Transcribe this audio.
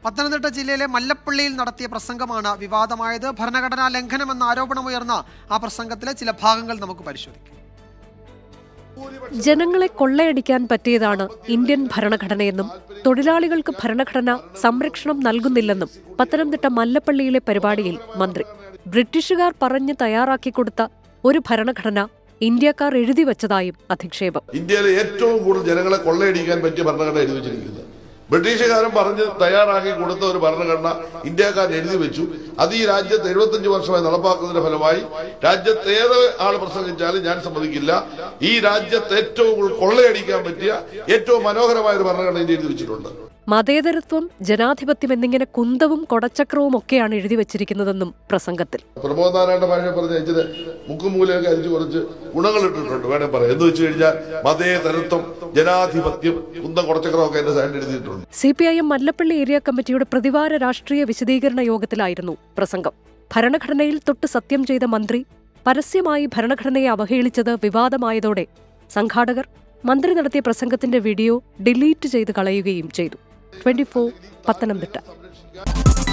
പത്തനംതിട്ട ജില്ലയിലെ മല്ലപ്പള്ളിയിൽ നടത്തിയ പ്രസംഗമാണ് വിവാദമായത് ഭരണഘടനാ ലംഘനമെന്ന ആരോപണമുയർന്ന ആ പ്രസംഗത്തിലെ ചില ഭാഗങ്ങൾ നമുക്ക് പരിശോധിക്കാം ജനങ്ങളെ കൊള്ളയടിക്കാൻ പറ്റിയതാണ് ഇന്ത്യൻ ഭരണഘടനയെന്നും തൊഴിലാളികൾക്ക് ഭരണഘടന സംരക്ഷണം നൽകുന്നില്ലെന്നും പത്തനംതിട്ട മല്ലപ്പള്ളിയിലെ പരിപാടിയിൽ മന്ത്രി ബ്രിട്ടീഷുകാർ പറഞ്ഞ് തയ്യാറാക്കി കൊടുത്ത ഒരു ഭരണഘടന ഇന്ത്യക്കാർ എഴുതി വച്ചതായും അധിക്ഷേപം ഇന്ത്യയിലെ ഏറ്റവും കൂടുതൽ ജനങ്ങളെ കൊള്ളയടിക്കാൻ പറ്റിയ ഭരണഘടന എഴുതി വെച്ചിരിക്കുന്നത് ബ്രിട്ടീഷുകാരൻ പറഞ്ഞ് തയ്യാറാക്കി കൊടുത്ത ഒരു ഭരണഘടന ഇന്ത്യക്കാർ എഴുതി വെച്ചു അത് ഈ രാജ്യത്ത് എഴുപത്തഞ്ച് വർഷമായി നടപ്പാക്കുന്നതിന്റെ ഫലമായി രാജ്യത്ത് ഏത് ആൾ പ്രസംഗിച്ചാലും ഞാൻ സമ്മതിക്കില്ല ഈ രാജ്യത്ത് ഏറ്റവും കൂടുതൽ കൊള്ളയടിക്കാൻ പറ്റിയ ഏറ്റവും മനോഹരമായ ഒരു ഭരണഘടന ഇന്ത്യ എഴുതി വെച്ചിട്ടുണ്ട് മതേതരത്വം ജനാധിപത്യം എന്നിങ്ങനെ കുന്തവും കൊടച്ചക്രവും ഒക്കെയാണ് എഴുതി വച്ചിരിക്കുന്നതെന്നും പ്രസംഗത്തിൽ പ്രമോദ് നാരായണ ഭാഷ പറഞ്ഞ ഇച്ചിരി മുക്കും മൂലയൊക്കെ അരിച്ച് കുറച്ച് ഗുണങ്ങൾ ഇട്ടിട്ടുണ്ട് വേണേ പറയാം എന്ന് വെച്ച് കഴിഞ്ഞാൽ മതേതരത്വം ജനാധിപത്യം കുന്തം കുറച്ചക്രമൊക്കെ എന്റെ സൈഡിൽ എഴുതിയിട്ടുണ്ട് C P I M Mallappally area കമ്മിറ്റിയുടെ പ്രതിവാര രാഷ്ട്രീയ വിശദീകരണ യോഗത്തിലായിരുന്നു പ്രസംഗം ഭരണഘടനയിൽ തൊട്ട് സത്യം ചെയ്ത മന്ത്രി പരസ്യമായി ഭരണഘടനയെ അവഹേളിച്ചത് വിവാദമായതോടെ സംഘാടകർ മന്ത്രി നടത്തിയ പ്രസംഗത്തിന്റെ വീഡിയോ ഡിലീറ്റ് ചെയ്ത് കളയുകയും ചെയ്തു ട്വന്റി പത്തനംതിട്ട